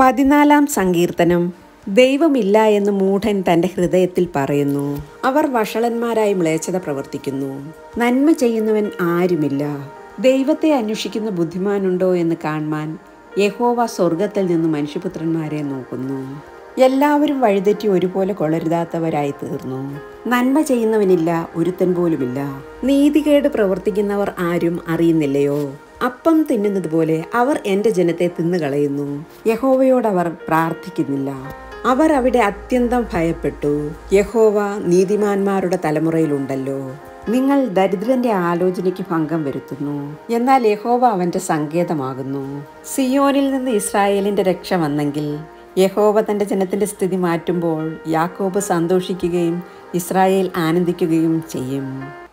പതിനാലാം സങ്കീർത്തനം ദൈവമില്ല എന്ന് മൂഢൻ തൻ്റെ ഹൃദയത്തിൽ പറയുന്നു അവർ വഷളന്മാരായി മ്ലേച്ഛത പ്രവർത്തിക്കുന്നു നന്മ ചെയ്യുന്നവൻ ആരുമില്ല ദൈവത്തെ അന്വേഷിക്കുന്ന ബുദ്ധിമാനുണ്ടോ എന്ന് കാണുവാൻ യഹോവ സ്വർഗത്തിൽ നിന്ന് മനുഷ്യപുത്രന്മാരെ നോക്കുന്നു എല്ലാവരും വഴിതെറ്റി ഒരുപോലെ കൊളരുതാത്തവരായി തീർന്നു നന്മ ചെയ്യുന്നവനില്ല ഒരുത്തൻ പോലുമില്ല നീതികേട് പ്രവർത്തിക്കുന്നവർ ആരും അറിയുന്നില്ലയോ അപ്പം തിന്നുന്നത് പോലെ അവർ എൻ്റെ ജനത്തെ തിന്നുകളയുന്നു യഹോവയോട് അവർ പ്രാർത്ഥിക്കുന്നില്ല അവർ അവിടെ അത്യന്തം ഭയപ്പെട്ടു യഹോവ നീതിമാന്മാരുടെ തലമുറയിലുണ്ടല്ലോ നിങ്ങൾ ദരിദ്രന്റെ ആലോചനയ്ക്ക് ഭംഗം വരുത്തുന്നു എന്നാൽ യഹോവ അവന്റെ സങ്കേതമാകുന്നു സിയോനിൽ നിന്ന് ഇസ്രായേലിന്റെ രക്ഷ വന്നെങ്കിൽ യഹോവ തന്റെ ജനത്തിന്റെ സ്ഥിതി മാറ്റുമ്പോൾ യാക്കോബ് സന്തോഷിക്കുകയും ഇസ്രായേൽ ആനന്ദിക്കുകയും ചെയ്യും